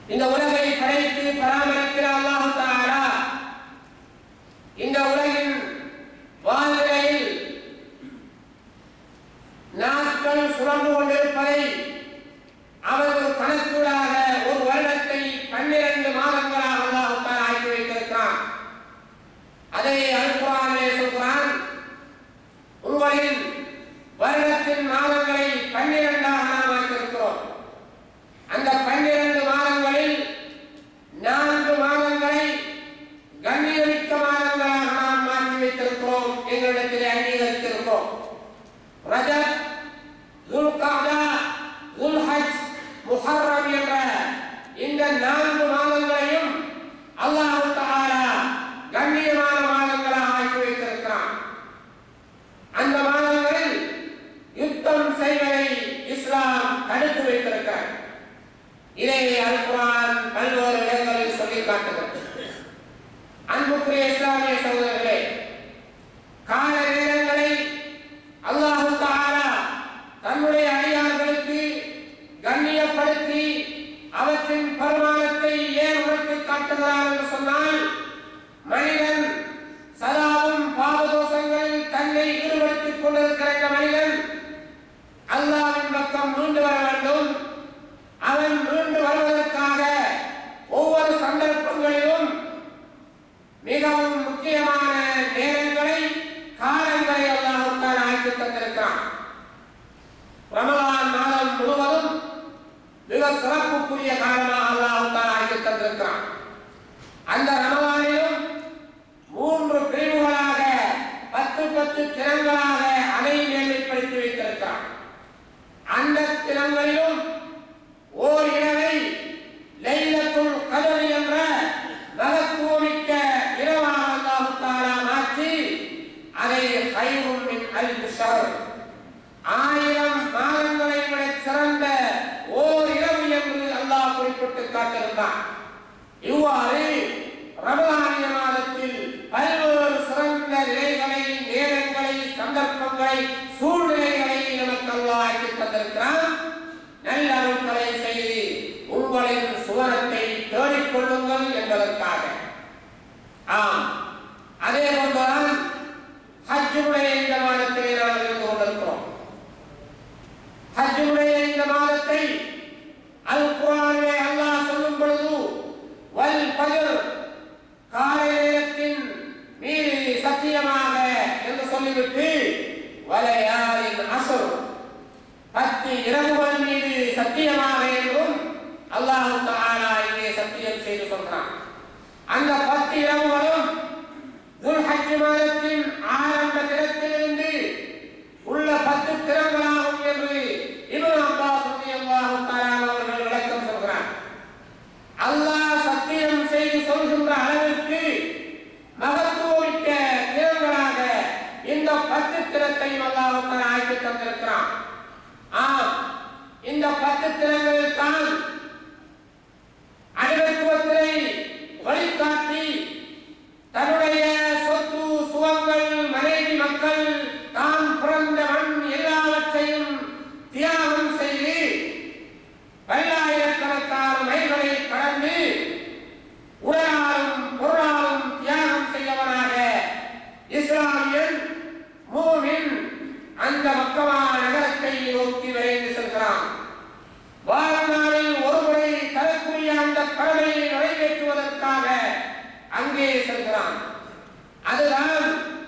இந்த உலகை படைத்து பராமரிக்கிற அல்லாஹு தஆலா இந்த உலகின் வாழ்நிலையில் நாட்கள் சுழன்று கொண்டிருப்பதை அவர் ஒரு கணக்கூடாக ஒரு வருடத்தை பன்னிரண்டு மாதங்களாக அல்லாஹு தஆலா ஆக்கி வைத்திருக்கிறான் அதை அல்குரானிலே சொல்கிறான் உங்களின் வருடத்தின் மாதங்களை பன்னிரண்டாக நாம் ஆக்கியிருக்கிறோம் அந்த பன்னிரண்டு மாதங்களில் நான்கு மாதங்களை கண்ணியமிக்க மாதங்களாக நாம் மாற்றி வைத்திருக்கிறோம் எங்களிடத்திலே அங்கீகரித்திருக்கிறோம் ரஜப் துல்காதா துல்ஹஜ் முஹர்ரம் என்ற இந்த நான்கு மாதங்களையும் அல்லாஹ் தஆலா கண்ணியமான மாதங்களாக ஆக்கி வைத்திருக்கிறான் அந்த மாதங்களில் யுத்தம் செய்வதை இஸ்லாம் தடுத்து வைத்திருக்கிறார் இதை அல்குரான் பல்வேறு இடங்களில் சொல்லி காட்டுகிறது அன்புக்குரிய இஸ்லாமிய சகோதரர்களே கால நேரங்களை அல்லாஹு தஆலா தன்னுடைய அடியார்களுக்கு கண்ணியப்படுத்தி அவற்றின் பரிமாணத்தை ஏன் உணர்த்தி காட்டுகிறார் என்று சொன்னால் மனிதன் சதாவும் பாவதோஷங்களில் தன்னை ஈடுபடுத்திக் கொண்டிருக்கிற இந்த மனிதன் அல்லாவின் பக்கம் மீண்டு வர வேண்டும் அவன் மீண்டு வருவதற்காக ஒவ்வொரு சந்தர்ப்பங்களிலும் மிகவும் முக்கியமான நேரங்களை காலங்களை அல்லாஹுத்தான் ஆய்வு தந்திருக்கிறான் ரமலான் மாதம் முழுவதும் மிக சிறப்புக்குரிய காலமாக அல்லாஹுத்தான் ஆய்வு தந்திருக்கிறான் அந்த ரமலானிலும் மூன்று பிரிவுகளாக பத்து பத்து தினங்களாக அதை மேன்மைப்படுத்தி வைத்திருக்கிறான் அந்த தினங்களிலும் ஓர் இரவை லைலத்துல் கதர் என்ற மகத்துவமிக்க இரவாக அல்லாஹு தஆலா மாற்றி அதை ஹைரும் மின் அல்ஃபி ஷஹர் ஆயிரம் மாதங்களை விட சிறந்த ஓர் இரவு என்று அல்லாஹ் குறிப்பிட்டு காட்டியிருந்தான் இவ்வாறு ரமலானிய மாதத்தில் பல்வேறு சிறந்த நிலைகளை நேரங்களை சந்தர்ப்பங்களை சூழ்நிலைகளை நமக்கு அல்லாஹ் ஆக்கி தந்திருக்கிறான் நல்ல அருட்களை செய்து உங்களின் சுவனத்தை தேடிக் கொள்ளுங்கள் என்பதற்காக ஆம் அதே போன்றுதான் ஹஜ்ஜுடைய இந்த மாதத்திலே நாம் இருந்து கொண்டிருக்கிறோம் ஹஜ்ஜுடைய இந்த மாதத்தை அல் குர்ஆனிலே அல்லாஹ் சொல்லும் பொழுது வல் பஜர் காலை நேரத்தின் மீது சத்தியமாக என்று சொல்லிவிட்டு வலையாரின் அசர் பத்து இரவுகள் மீது சத்தியமாக என்றும் அல்லாஹு தஆலா இங்கே சத்தியம் செய்து சொல்றான் அந்த பத்து இரவுகளும் துல்ஹஜ் மாதத்தின் ஆரம்ப தினத்திலிருந்து உள்ள பத்து தினங்களாகும் என்று இப்னு அப்பாஸ் ரலியல்லாஹு தஆலா அவர்கள் விளக்கம் சொல்கிறார் அல்லாஹ் சத்தியம் செய்து சொல்கின்ற அளவிற்கு மகத்துவமிக்க தினங்களாக இந்த பத்து தினத்தையும் அல்லாஹ் தஆலா ஆக்கி தந்திருக்கிறான் ஆம் இந்த பத்து தினங்களில் தான் அடிமைத்துவத்தினை வழிகாட்டி தன்னுடைய சொத்து சுகங்கள் மனைவி மக்கள் தான் பிறந்த மண் எல்லாவற்றையும் தியாகம் செய்து பல்லாயிரக்கணக்கான மைல்களை கடந்து உடலாலும் பொருளாலும் தியாகம் செய்தவனாக இஸ்லாமியன் மூமின் அந்த மக்கமா நகரத்தை நோக்கி விரைந்து செல்கிறான் வாழ்நாளில் ஒருமுறை தரக்கூடிய அந்த கடமையை நிறைவேற்றுவதற்காக அங்கே செல்கிறான் அதுதான்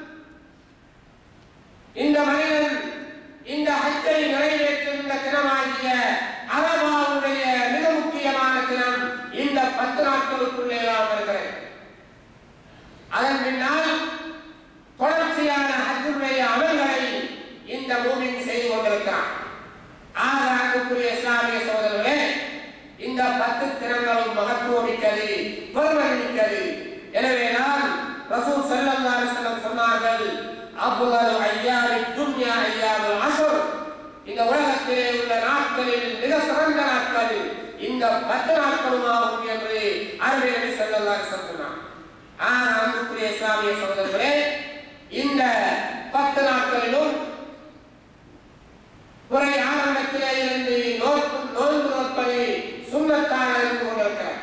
இந்த மனிதன் இந்த ஹஜ்ஜை நிறைவேற்றுகின்ற தினமாகிய அரபாவுடைய மிக முக்கியமான தினம் இந்த பத்து நாட்களுக்குள்ளே தான் வருகிறது அதன் பின்னால் தொடர்ச்சியான ஹஜ்ஜுடைய அமல்களை இந்த மூமின் செய்து கொண்டிருக்கிறான் ஆக அன்புக்குரிய இஸ்லாமிய சோதரர்களே இந்த பத்து தினங்களும் மகத்துவமிக்கது பெருமதிமிக்கது எனவே நான் ரசூல் ஸல்லல்லாஹு அலைஹி வஸல்லம் சொன்னார்கள் அஃதலு ஐயாமி துன்யா ஐயாமுல் அஷ்ர் இந்த உலகத்திலே உள்ள நாட்களில் மிக சிறந்த நாட்கள் இந்த பத்து நாட்களும் ஆகும் என்று அருமை நபி ஸல்லல்லாஹு அலைஹி வஸல்லம் சொன்னார் ஆக அன்புக்குரிய இஸ்லாமிய சகோதரர்களே இந்த பத்து நாட்களிலும் துறை ஆரம்பத்திலே இருந்து நோக்கு நோன்பு நோற்பதை சுண்ணத்தாக இருந்து கொண்டிருக்கிறது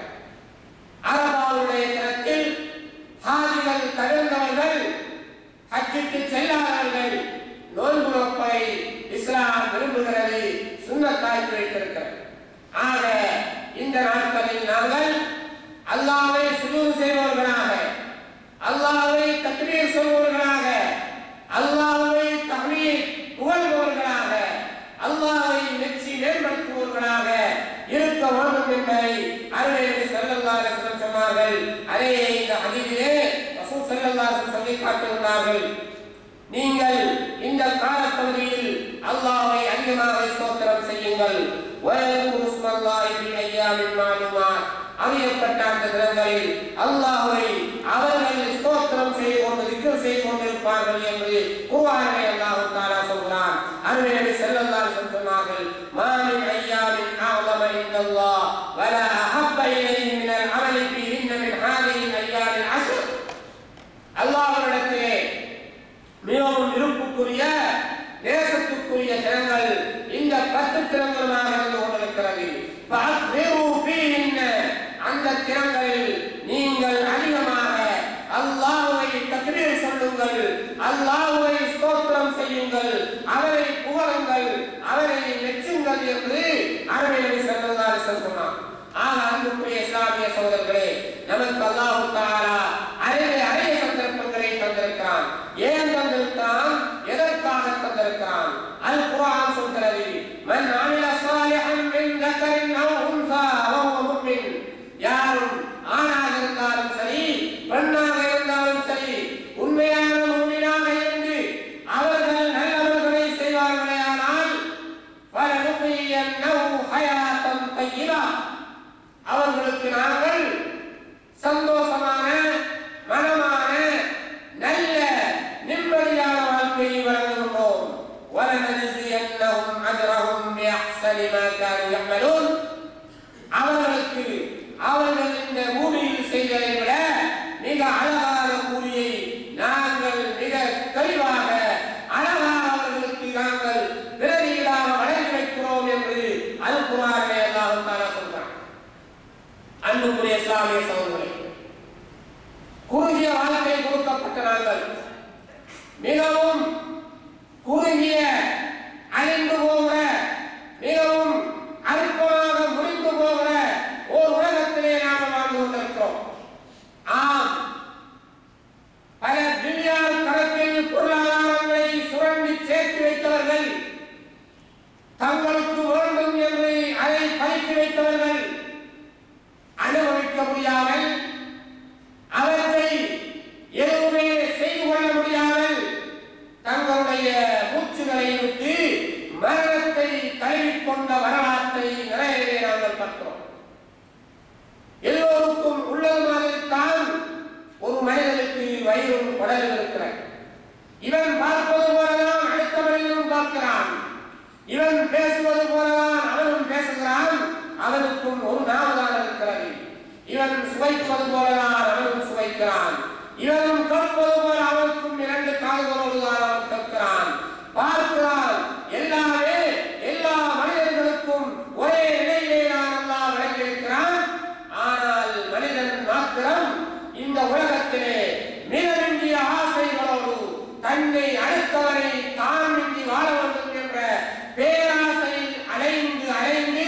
செல்லல்லாசன் சொல்லி காட்டுகிறார்கள் நீங்கள் இந்த காலப்பகுதியில் அல்லாஹ்வை அதிகமாக ஸ்தோத்திரம் செய்யுங்கள் வயதுகுரு ஸ்மல்லாஹி ஃபி ஐயாமின் மாலுமாத் அறியப்பட்ட அந்த தினங்களில் அல்லாஹ்வை அவர்கள் ஸ்தோத்திரம் செய்து கொண்டு திக்ர் செய்து கொண்டிருப்பார்கள் என்று குர்ஆனிலே அல்லாஹ் தஆலா சொல்கிறான் அருமை நபி ஸல்லல்லாஹு அலைஹி வஸல்லம் சொன்னார்கள் மா மின் ஐயாமின் அஅலம இந்தல்லாஹ் வலா அஹப்ப இலைஹி மினல் அமலி ஃபீஹின்ன மின் ஹாதிஹி ஐயாமில் அஸ்ர் அல்லாஹ்விடத்திலே மிகவும் விருப்புக்குரிய தேசத்துக்குரிய தினங்கள் இந்த பத்து தினங்களுமாக இருந்து கொண்டிருக்கிறது فَأَكْثِرُوا فِيهِنَّ அந்த தினங்களில் நீங்கள் அதிகமாக அல்லாஹ்வை தக்பீர் சொல்லுங்கள் அல்லாஹ்வை ஸ்தோத்திரம் செய்யுங்கள் அவரை புகழுங்கள் அவரை மெச்சுங்கள் என்று அரபி நபி ஸல்லல்லாஹு அலைஹி வஸல்லம் சொன்னார் ஆக அன்புக்குரிய இஸ்லாமிய சகோதரர்களே நமக்கு அல்லாஹ் தஆலா அரிய அரிய சந்தர்ப்பங்களை தந்திருக்கிறான் ஏன் தந்திருக்கிறான் எதற்காக தந்திருக்கிறான் அல் குர்ஆன் சொல்கிறது மன் அமில சாலிஹன் மின் தக்கரின் அவ் உன்சா வஹுவ முஃமின் யாரும் ஆணாக இருந்தாலும் சரி பெண்ணாக இருந்தாலும் சரி உண்மையான மூமினாக இருந்து அவர்கள் நல்லவர்களை செய்வார்களேயானால் فَلَنُحْيِيَنَّهُ حَيَاةً طَيِّبَةً அவர்களுக்கு நாங்கள் சந்தோஷமான மனமான நல்ல நிம்மதியான வாழ்க்கையை வழங்குகின்றோம் وَلَنَجْزِيَنَّهُمْ أَجْرَهُمْ بِأَحْسَنِ مَا كَانُوا يَعْمَلُونَ அவர்களுக்கு அவர்கள் இந்த பூமியில் செய்ததை விட மிக அழகான கூலியை நாங்கள் மிக தெளிவாக அழகாக அவர்களுக்கு நாங்கள் பிரதியீடாக வழங்கி வைக்கிறோம் என்று அல் குரானிலே அல்லாஹ் தஆலா சொல்றான் அன்புக்குரிய இஸ்லாமிய சகோதரர்களே குறுகிய வாழ்க்கை கொடுக்கப்பட்ட நாங்கள் மிகவும் குறுகிய அழிந்து போகிற மிகவும் அற்பமாக முடிந்து போகிற ஒரு உலகத்திலே நாம் வாழ்ந்து கொண்டிருக்கிறோம் ஆம் பல பில்லியன் கணக்கில் பொருளாதாரங்களை சுரண்டி சேர்த்து வைத்தவர்கள் தங்களுக்கு வேண்டும் என்று அதை பறித்து வைத்தவர்கள் அனுபவிக்க முடியாமல் அவற்றை எதுவுமே செய்து கொள்ள முடியாமல் தங்களுடைய மூச்சுகளை விட்டு மரணத்தை தழுவிக்கொண்ட வரலாற்றை நிறையவே நாங்கள் பார்க்கிறோம் எல்லோருக்கும் உள்ளது மாதிரித்தான் ஒரு மனிதனுக்கு வயிறும் உடலும் இருக்கிறது இவன் பார்ப்பது போலதான் அடுத்த மனிதனும் பார்க்கிறான் இவன் பேசுவது போலதான் அவனும் பேசுகிறான் அவனுக்கும் ஒரு நாவுதான் இருக்கிறது இவன் சுவைப்பது போலதான் அவனும் சுவைக்கிறான் இவனும் கேட்பது போல அவனுக்கும் இரண்டு காதுகளோடு தான் அவன் கேட்கிறான் பார்க்கிறான் எல்லாமே எல்லா மனிதர்களுக்கும் ஒரே நிலையிலே நான் அல்லாஹ் வழங்கியிருக்கிறான் ஆனால் மனிதன் மாத்திரம் இந்த உலகத்திலே மிக வேண்டிய ஆசைகளோடு தன்னை அடுத்தவரை தான் மிஞ்சி வாழ வேண்டும் என்ற பேராசையில் அலைந்து அலைந்து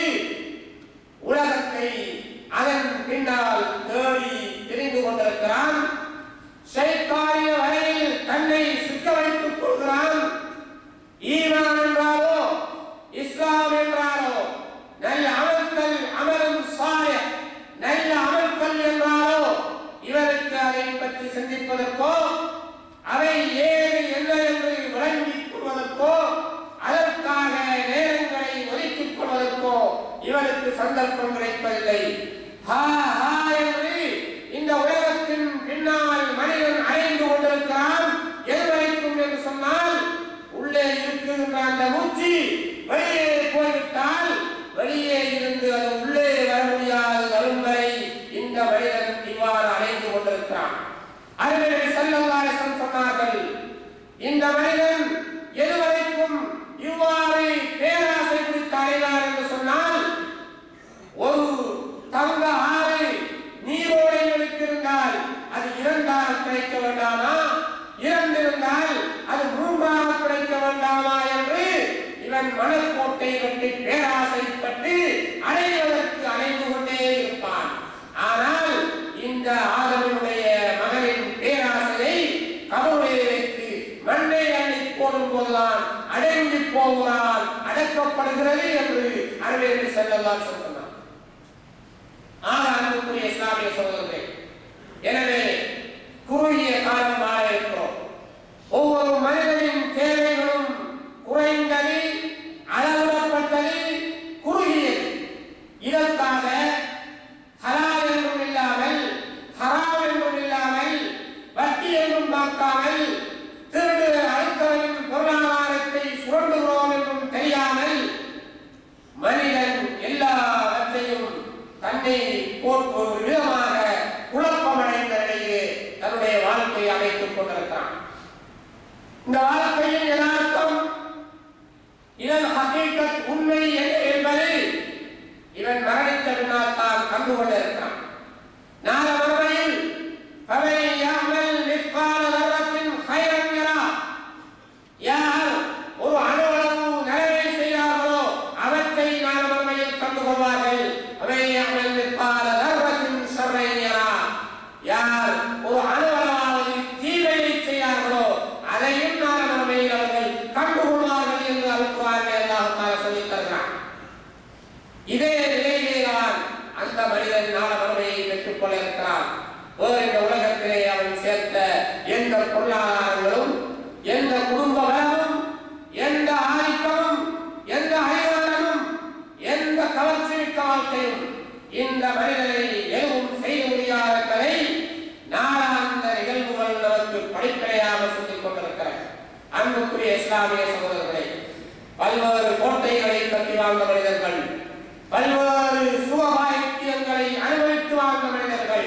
உலகத்தை அதன் பின்னால் தேடி தெரிந்து கொண்டிருக்கிறான் சைத்தானிய வரையில் தன்னை சிக்க வைத்துக் கொள்கிறான் ஈமான் என்றாலோ இஸ்லாம் என்றாலோ நல்ல அமல்கள் அமலும் சாய நல்ல அமல்கள் என்றாலோ இவருக்கு அதை பற்றி சிந்திப்பதற்கோ அவை ஏது என்ன என்று விளங்கிக் கொள்வதற்கோ அதற்காக நேரங்களை ஒதுக்கிக் கொள்வதற்கோ இவருக்கு சந்தர்ப்பம் கிடைப்பதில்லை ஹா ஹா என்று இந்த உலகத்தின் பின்னால் மனிதன் அடைந்து கொண்டிருக்கிறான் எதுவரைக்கும் என்று சொன்னால் உள்ளே இருக்குகின்ற அந்த மூச்சு வெளியே போய்விட்டால் வெளியே இருந்து அது உள்ளே வர முடியாது வரும் வரை இந்த மனிதன் இவ்வாறு அடைந்து கொண்டிருக்கிறான் அறிஞரை செல்லல்லாரசன் சொன்னார்கள் இந்த மனிதன் எதுவரைக்கும் இவ்வாறு பேராசை குறித்து அடைவார் என்று சொன்னால் ஒரு தங்க ஆறு நீரோடை இருக்கிறால் அது இரண்டாக கிடைக்க வேண்டாமா இரண்டிருந்தால் அது மூன்றாக கிடைக்க வேண்டாமா என்று இவன் மணற்கோட்டை கட்டி பேராசைப்பட்டு அடைவதற்கு அடைந்து கொண்டே இருப்பான் ஆனால் இந்த ஆதவனுடைய மகனின் பேராசையை கவலை வைத்து மண்ணை அள்ளி போடும் போதுதான் அடங்கி போகிறான் அடக்கப்படுகிறது என்று அறிவியல் செல்லலாம் சொன்னார் ஆக அன்புக்குரிய இஸ்லாமிய சகோதரர்களே எனவே குறுகிய கால தன்னை போட்டு ஒரு விதமாக குழப்பமடைந்த நிலையே தன்னுடைய வாழ்க்கையை அமைத்துக் கொண்டிருக்கிறான் இந்த வாழ்க்கையின் யதார்த்தம் இதன் ஹகீகத் உண்மை என்ன என்பதை இவன் மரணித்த பின்னால் தான் கண்டுகொள்ள இருக்கிறான் நாள மறுமையில் فمن يعمل مثقال ذرة خيرا يره யார் ஒரு அணுவளவு நலவை செய்தார்களோ அவற்றை நாள மறுமையில் கண்டுகொள்வார்கள் அவை அமல் நிற்பால தர்வத்தின் சர்வையரா யார் ஒரு அணுவளவாவது தீமையை செய்தார்களோ அதையும் நாள மறுமையில் அவர்கள் கண்டுகொள்வார்கள் என்று அழுக்குவார்கள் அல்லாஹ் சொல்லித் தருகிறான் இதே நிலையிலேதான் அந்த மனிதன் நாள மறுமையை பெற்றுக் கொள்ள இருக்கிறான் வேறு இந்த உலகத்திலே அவன் சேர்த்த எந்த பொருளாதாரங்களும் எந்த குடும்ப வளமும் எந்த ஆதிக்கமும் எந்த அறிவாளனும் எந்த கவர்ச்சி மிக்க வாழ்க்கையும் இந்த மனிதனை எதுவும் செய்ய முடியாத என்பதை நாளாந்த நிகழ்வுகள் நமக்கு படிப்படையாக சொல்லிக் கொண்டிருக்கிறது அன்புக்குரிய இஸ்லாமிய சகோதரர்களை பல்வேறு கோட்டைகளை கட்டி வாழ்ந்த மனிதர்கள் பல்வேறு சுகபாக்கியங்களை அனுபவித்து வாழ்ந்த மனிதர்கள்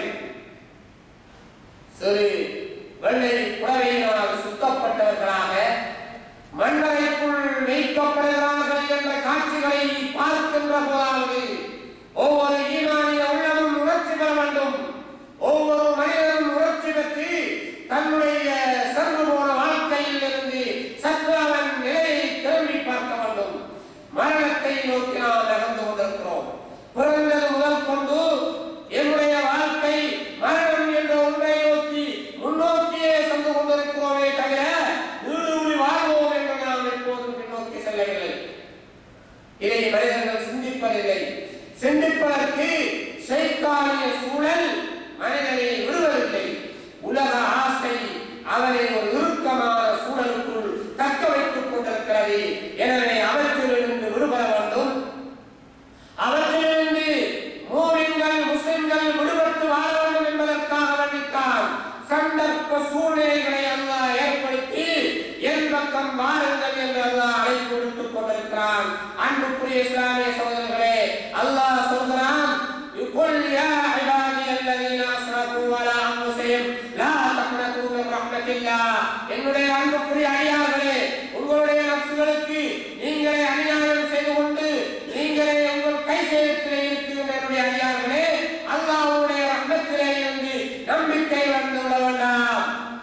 சிறு வெள்ளை புடவையினால் சுத்தப்பட்டவர்களாக மண்ணறைக்குள் வைக்கப்படுகிறார்கள் என்ற காட்சிகளை பார்க்கின்ற போதாவது ஒவ்வொரு ஈமானிய உள்ளமும் உணர்ச்சி பெற வேண்டும் ஒவ்வொரு மனிதனும் உணர்ச்சி பெற்று தன்னுடைய சென்று போன வாழ்க்கையில் இருந்து சற்று அவன் நிலையை திரும்பி பார்க்க வேண்டும் மரணத்தை நோக்கி நாம் நகர்ந்து கொண்டிருக்கிறோம் பிறந்தது முதல் கொண்டு என்னுடைய வாழ்க்கை மரணம் என்ற ஒன்றை நோக்கி முன்னோக்கியே சென்று கொண்டிருக்கிறோமே தவிர நீடூழி வாழ்வோம் என்று நாம் எப்போதும் பின்னோக்கி செல்லவில்லை இதை மனிதர்கள் சிந்திப்பதில்லை சிந்திப்பதற்கு சைத்தானிய சூழல் மனிதனை விடுவதில்லை உலக ஆசை அவனை ஒரு இறுக்கமான சூழலுக்குள் தக்க வைத்துக் கொண்டிருக்கிறது எனவே அவற்றிலிருந்து விடுபட வேண்டும் அவற்றிலிருந்து மூமின்கள் முஸ்லிம்கள் விடுபட்டு வாழ வேண்டும் என்பதற்காக வேண்டித்தான் சந்தர்ப்ப சூழ்நிலைகளை அல்லாஹ் ஏற்படுத்தி என் பக்கம் வாருங்கள் என்று அல்லாஹ் அழைப்பு விடுத்துக் கொண்டிருக்கிறான் அன்புக்குரிய இஸ்லாமிய சகோதரர்களே அல்லாஹ் சொல்கிறான் قل يا عبادي الذين اسرفوا على انفسهم لا تقنطوا من رحمه الله என்னுடைய அன்புக்குரிய அடியார்களே உங்களுடைய நப்சுகளுக்கு நீங்களே அநியாயம் செய்து கொண்டு நீங்களே உங்கள் கை சேதத்திலே இருக்கிற என்னுடைய அடியார்களே அல்லாஹ்வுடைய ரஹ்மத்திலே இருந்து நம்பிக்கை வந்து விட வேண்டாம்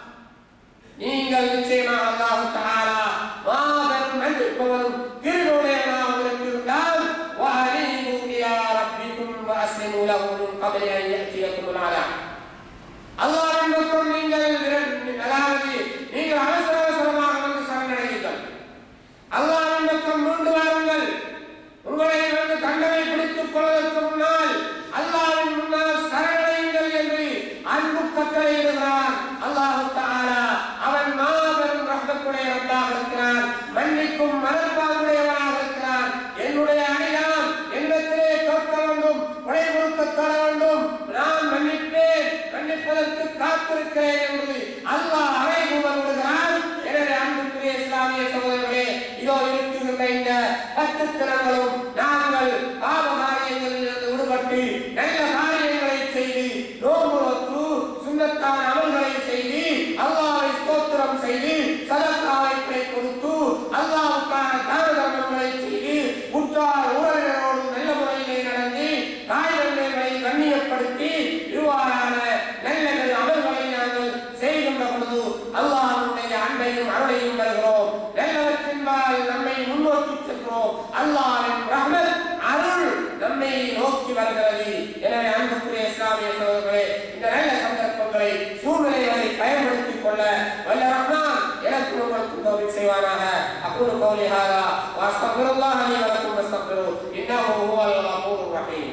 நீங்கள் நிச்சயமாக அல்லாஹ் தஆலா மாபெரும் மன்னிப்பவரும் கிருபையுடையவராக உங்களுக்கு இருந்தால் وأنيبوا إلى ربكم وأسلموا له من قبل أن يأتيكم العذاب அல்லாஹ்வின் பக்கம் நீங்கள் விர- அதாவது நீங்கள் அவசர அவசரமாக வந்து சரணடையுங்கள் அல்லாஹ்வின் பக்கம் மீண்டு வாருங்கள் உங்களை வந்து தண்டனை பிடித்துக் கொள்வதற்கு முன்னால் அல்லாஹ்வின் முன்னால் சரணடையுங்கள் என்று அன்பு கட்டளையிடுகிறான் அல்லாஹ் தஆலா அவன் மாபெரும் ரஹ்மத்துடைய ரப்பாக இருக்கிறான் மன்னிக்கும் மனப்பாங்குடையவனாக இருக்கிறான் என்னுடைய அடியான் என்னத்திலே கேட்க வேண்டும் உடை கொடுக்க தர வேண்டும் நான் மன்னிப்பேன் மன்னிப்பதற்கு காத்திருக்கிறேன் என்று அல்லாஹ் அறைகூவல் விடுகிறான் எனவே அன்புக்குரிய இஸ்லாமிய சகோதரர்களே இதோ இருக்குகின்ற இந்த பத்து தினங்களும் நாங்கள் பாவ காரியங்களில் இருந்து விடுபட்டு நல்ல காரியங்களை செய்து நோம்பு நோற்று சுண்ணத்தான அமல்களை செய்து அல்லாஹ்வை ஸ்தோத்திரம் செய்து சதக்காவை கொடுத்து அல்லாஹ்வுக்கான தான தர்மங்களை செய்து உற்றார் உறவினரோடு நல்ல முறையிலே நடந்து தாய் தந்தைகளை கண்ணியப்படுத்தி இவ்வாறான நல்ல நல்ல அமல்களை நாங்கள் செய்கின்ற பொழுது அல்லாஹ்வுடைய அன்பையும் அருளையும் பெறுகிறோம் நல்லவற்றின்பால் நம்மை முன்னோக்கி செல்கிறோம் அல்லாஹ்வின் ரஹ்மத் அருள் நம்மை நோக்கி வருகிறது எனவே அன்புக்குரிய இஸ்லாமிய சகோதரர்களே இந்த நல்ல சந்தர்ப்பங்களை சூழ்நிலைகளை பயன்படுத்திக் கொள்ள வல்ல ரஹ்மான் எனக்கு உங்களுக்கு தௌஃபீக் செய்வானாக அக்கூலு கௌலி ஹாதா வஸ்தக்ஃபிருல்லாஹ லி வ லக்கும் வஸ்தக்ஃபிரு இன்னஹு ஹுவல் கஃபூருர் ரஹீம்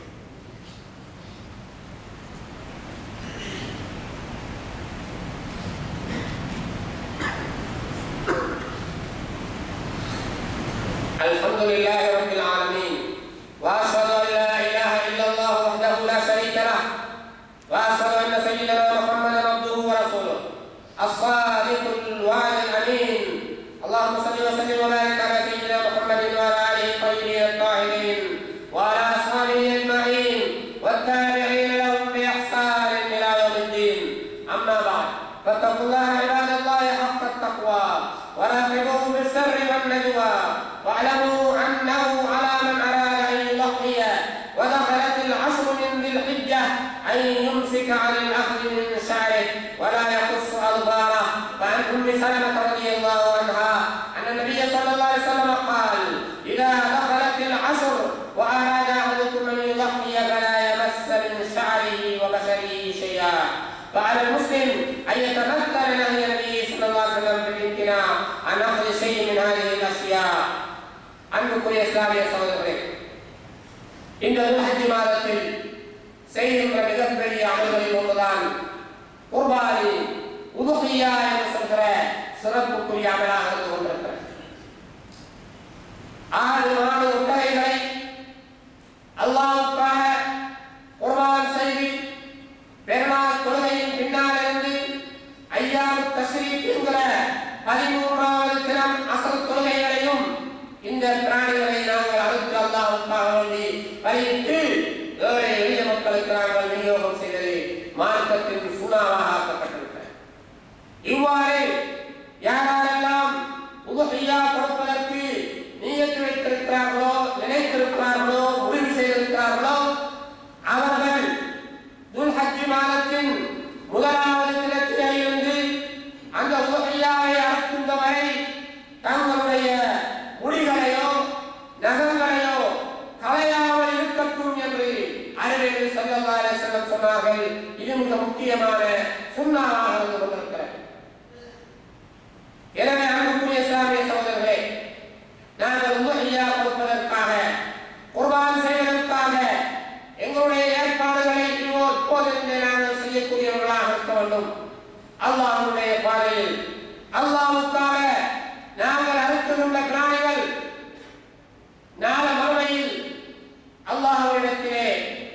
الحمد لله رب العالمين واشهد ان لا اله الا الله وحده لا شريك له واشهد ان سيدنا محمدا عبده ورسوله الصادق الوعد الامين اللهم صل وسلم وبارك على سيدنا محمد وعلى اله الطيبين الطاهرين ودخلت العشر من ذي الحجة أن يمسك عن الأخذ من شعره ولا يقص أظفاره فعن أم سلمة رضي الله عنها أن النبي صلى الله عليه وسلم قال إذا دخلت العشر وأراد أحدكم أن يضحي فلا يمس من شعره وبشره شيئا فعلى المسلم أن يتمثل نهي النبي صلى الله عليه وسلم بالامتناع عن أخذ شيء من هذه الأشياء அன்புக்குரிய இஸ்லாமிய சகோதரர்களே இந்த துல்ஹஜ் மாதத்தில் செய்கின்ற மிகப்பெரிய அமல்களில் ஒன்றுதான் குர்பானி உதுகியா என்று சொல்கிற சிறப்புக்குரிய அமலாக இருந்து கொண்டிருக்கிறது ஆறு மாடு ஒட்டகைகளை அல்லாவுக்காக குர்பான் செய்து பெருநாள் தொழுகையின் பின்னால் இருந்து ஐயாவு தஸ்ரீப் என்கிற பதிமூன்றாவது தினம் அசல் தொழுகைகளையும் இந்த பிராணிகளை நாங்கள் அறுத்து அல்லாவுக்காக வேண்டி பலியிட்டு ஏழை எளிய மக்களுக்கு நாங்கள் விநியோகம் செய்தது மார்க்கத்தின் சுனாவாக ஆக்கப்பட்டிருக்கிறது இவ்வாறு யாரெல்லாம் உதவியா கொடுப்பதற்கு நீயத்து வைத்திருக்கிறார்களோ நினைத்திருக்கிறார்களோ முடிவு செய்திருக்கிறார்களோ அவர்கள் துல்ஹஜ் மாதத்தின் முதலாவது தினத்திலே இருந்து அந்த உதவியாவை அறுக்கின்ற வரை தங்களுடைய முடிகளையோ நகங்களையோ கலையாமல் இருக்கட்டும் என்று அறிவியல் செல்லல்லாத செல்லம் சொன்னார்கள் இது மிக முக்கியமான சுண்ணாவாக இருந்து கொண்டிருக்கிறது எனவே அன்புக்குரிய இஸ்லாமிய சகோதரர்களே நாங்கள் உதவியா கொடுப்பதற்காக குர்பான் செய்வதற்காக எங்களுடைய ஏற்பாடுகளை இப்போதிருந்தே நாங்கள் செய்யக்கூடியவர்களாக இருக்க வேண்டும் அல்லாஹ்வுடைய பாதையில் அல்லாஹ்வுக்காக நாங்கள் அறுக்கின்ற பிராணிகள் நாள மறுமையில் அல்லாஹ்விடத்திலே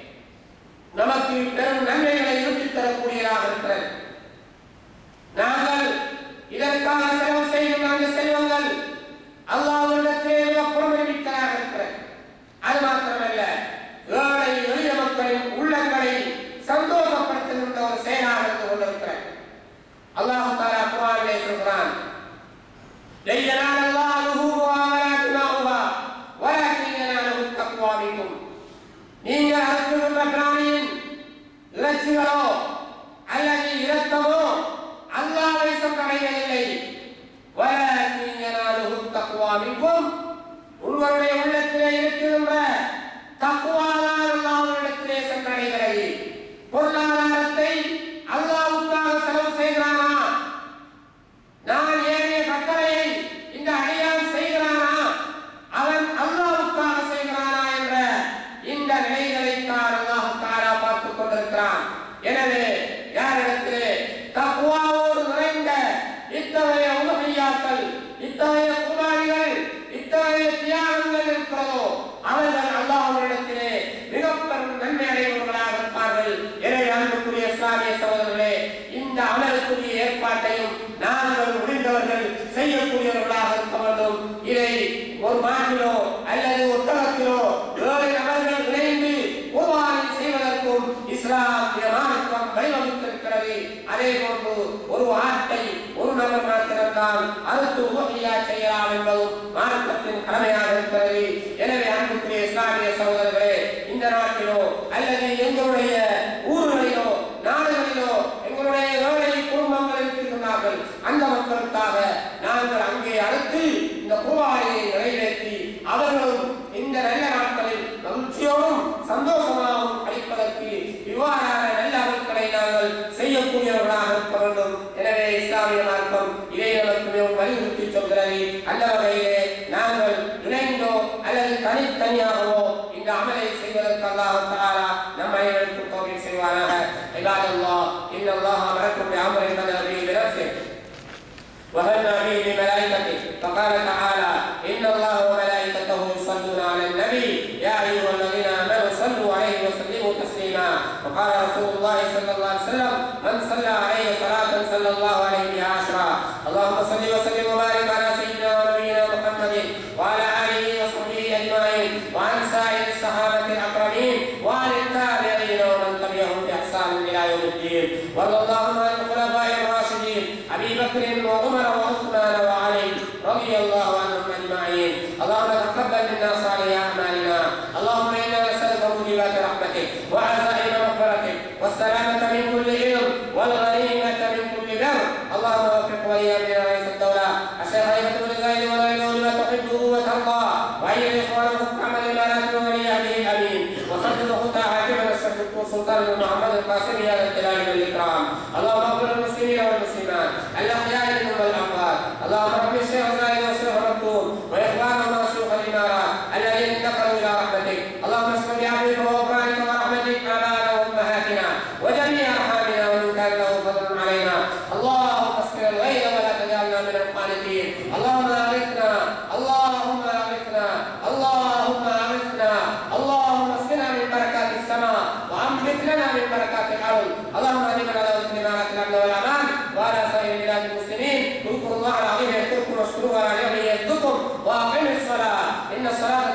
நமக்கு பெரும் நன்மைகளை ஈட்டித் தரக்கூடியதாக இருக்கிறது நாங்கள் இதற்காக செலவு செய்கின்ற அந்த செல்வங்கள் அல்லாஹ்விடத்திலே மிக புறமணிவிக்கலாக இருக்கிறது அது மாத்திரமல்ல ஏழை எளிய மக்களின் உள்ளங்களை சந்தோஷப்படுத்துகின்ற ஒரு செயலாக இருந்து கொண்டிருக்கிறது அல்லாஹ் தாலா குர்ஆனிலே சொல்கிறான் لن ينال الله لحومها ولا دماؤها ولكن يناله التقوى منكم நீங்கள் அறுக்கின்ற பிராணியின் இறைச்சிகளோ அல்லது இரத்தமோ அல்லாவை சென்றடைவதில்லை ولكن يناله التقوى منكم உங்களுடைய உள்ளத்திலே இருக்கின்ற தக்குவாதான் அல்லாஹ்விடத்திலே சென்றடைகிறது பொருளாதாரத்தை அல்லாஹ்வுக்காக செலவு செய்கிறானா நான் ஏறிய கட்டளையை இந்த அடியான் செய்கிறானா அவன் அல்லாஹ்வுக்காக செய்கிறானா என்ற இந்த நிலைகளைத்தான் அல்லாஹ் தாரா பார்த்துக் கொண்டிருக்கிறான் எனவே யாரிடத்திலே தக்குவாவோடு நிறைந்த இத்தகைய உதவியாக்கள் இத்தகைய குமாரிகள் இத்தகைய தியாகங்கள் இருக்கிறதோ அவர்கள் அல்லாஹ்விடத்திலே மிக பெரும் நன்மை அடைபவர்களாக இருப்பார்கள் எனவே அன்புக்குரிய இஸ்லாமிய சகோதரர்களே இந்த அமலுக்குரிய ஏற்பாட்டையும் நாங்கள் முடிந்தவர்கள் செய்யக்கூடியவர்களாக இருக்க வேண்டும் இதை ஒரு மாட்டிலோ அல்லது ஒட்டகத்திலோ ஏழு நபர்கள் இணைந்து குர்பானை செய்வதற்கும் இஸ்லாமிய மார்க்கம் வழிவகுத்திருக்கிறது அதே போன்று ஒரு ஆட்டை ஒரு நபர் மாத்திரம்தான் அறுத்து உபகையா செய்யலாம் என்பதும் மார்க்கத்தின் கடமையாக இருக்கிறது எனவே அன்புக்குரிய இஸ்லாமிய சகோதரர்களே இந்த நாட்டிலோ அல்லது எங்களுடைய ஊர்களிலோ நாடுகளிலோ எங்களுடைய ஏழை குடும்பங்கள் இருக்கின்றார்கள் அந்த மக்களுக்காக நாங்கள் அங்கே அடுத்து இந்த குர்பானியை நிறைவேற்றி அவர்களும் இந்த நல்ல நாட்களில் மகிழ்ச்சியோடும் சந்தோஷமாகவும் கழிப்பதற்கு இவ்வாறான நல்ல அமல்களை நாங்கள் செய்யக்கூடியவர்களாக இருக்க வேண்டும் எனவே இஸ்லாமிய மார்க்கம் இதை நமக்கு மிகவும் வலியுறுத்தி சொல்கிறது அந்த வகையிலே நாங்கள் இணைந்தோ அல்லது தனித்தனியாகவோ இந்த அமலை செய்வதற்கு அல்லாஹ் தஆலா நம் அனைவருக்கும் தௌஃபீக் செய்வானாக இபாதல்லாஹ் இன்னல்லாஹ அமரக்கும் பிஅம்ரின் பதா பிஹி பினஃசிஹி وهنا به بملائكته فقال تعالى ان الله وملائكته يصلون على النبي يا ايها الذين امنوا صلوا عليه وسلموا تسليما وقال رسول الله صلى الله عليه وسلم من صلى عليه صلاه صلى الله عليه بها عشرا اللهم صل وسلم وبارك على سيدنا ونبينا محمد وعلى اله وصحبه اجمعين وعن سائر الصحابه الاكرمين وعن التابعين ومن تبعهم باحسان الى يوم الدين وارض اللهم عن الخلفاء الراشدين ابي بكر وعمر وعثمان وعلي رضي الله عنهم اجمعين اللهم تقبل منا صالح اعمالنا اللهم انا نسالك موجبات المختار حاكمنا الشيخ الدكتور سلطان بن محمد القاسمي هذا الجلال والاكرام اللهم اغفر للمسلمين والمسلمات الاحياء منهم والاموات اللهم رب الشيخ زايد والشيخ مكتوم واخواننا شيوخ الامارات الذين انتقلوا الى رحمتك اللهم اشف بعفوك وغفرانك ورحمتك ابانا وامهاتنا وجميع ارحامنا ومن كان له فضل علينا اللهم اسقنا الغيث ولا تجعلنا من القانتين اللهم اغثنا اللهم اغثنا اللهم اغثنا اللهم اسقنا من بركات السماء وانبت لنا من بركات الارض اللهم اهدنا على وجه امارات الامن والامان وعلى سائر بلاد المسلمين اذكروا الله العظيم يذكركم واشكروه على نعمه يزدكم واقيموا الصلاه ان الصلاه